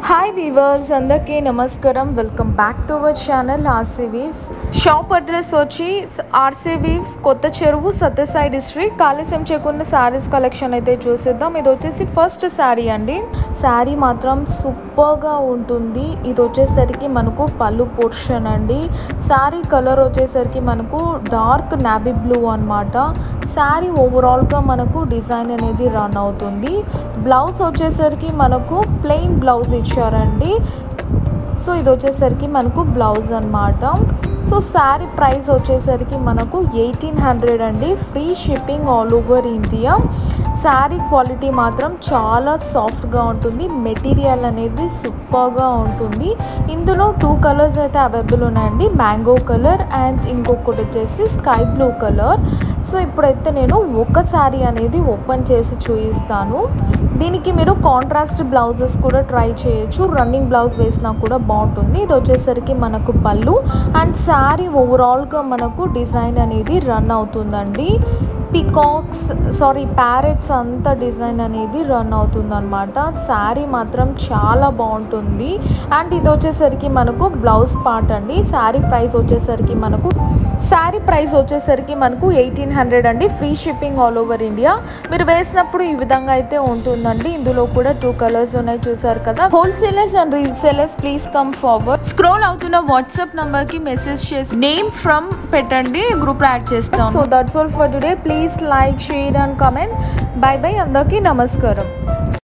hi weavers అందరికీ నమస్కారం welcome back to our channel RC weaves shop address వచ్చి RC weaves Kotha Cheruvu Sathya Sai district Kaleswaram చేకున్న saris collection అయితే చూసేద్దాం ఇది వచ్చేసి ఫస్ట్ శారీ అండి శారీ మాత్రం సూపర్గా ఉంటుంది ఇది వచ్చేసరికి మనకు పళ్ళు పోర్షన్ అండి శారీ కలర్ వచ్చేసరికి మనకు డార్క్ నాబీ బ్లూ అనమాట శారీ ఓవరాల్గా మనకు డిజైన్ అనేది రన్ అవుతుంది బ్లౌజ్ వచ్చేసరికి మనకు ప్లెయిన్ బ్లౌజ్ ఇచ్చారండి సో ఇది వచ్చేసరికి మనకు బ్లౌజ్ అనమాట సో శారీ ప్రైస్ వచ్చేసరికి మనకు ఎయిటీన్ హండ్రెడ్ అండి free shipping all over India sari quality మాత్రం చాలా సాఫ్ట్గా ఉంటుంది మెటీరియల్ అనేది సూపర్గా ఉంటుంది ఇందులో టూ కలర్స్ అయితే అవైలబుల్ ఉన్నాయండి మ్యాంగో కలర్ అండ్ ఇంకొకటి వచ్చేసి స్కై బ్లూ కలర్ సో ఇప్పుడైతే నేను ఒక శారీ అనేది ఓపెన్ చేసి చూపిస్తాను దీనికి మీరు కాంట్రాస్ట్ బ్లౌజెస్ కూడా ట్రై చేయొచ్చు రన్నింగ్ బ్లౌజ్ వేసినా కూడా బాగుంటుంది ఇది వచ్చేసరికి మనకు పళ్ళు అండ్ శారీ ఓవరాల్గా మనకు డిజైన్ అనేది రన్ అవుతుందండి పికాక్స్ సారీ ప్యారెట్స్ అంత డిజైన్ అనేది రన్ అవుతుంది అనమాట శారీ మాత్రం చాలా బాగుంటుంది అండ్ ఇది వచ్చేసరికి మనకు బ్లౌజ్ పార్ట్ అండి శారీ ప్రైస్ వచ్చేసరికి మనకు శారీ ప్రైస్ వచ్చేసరికి మనకు ఎయిటీన్ హండ్రెడ్ అండి free shipping all over India మీరు వేసినప్పుడు ఈ విధంగా అయితే ఉంటుందండి ఇందులో కూడా టూ కలర్స్ ఉన్నాయి చూసారు కదా wholesalers and resellers please come forward scroll అవుతున్న వాట్సాప్ నంబర్ కి మెసేజ్ చేసి నేమ్ ఫ్రమ్ పెట్టండి గ్రూప్ యాడ్ చేస్తాం so that's all for today please like share and comment bye bye అందరికీ నమస్కారం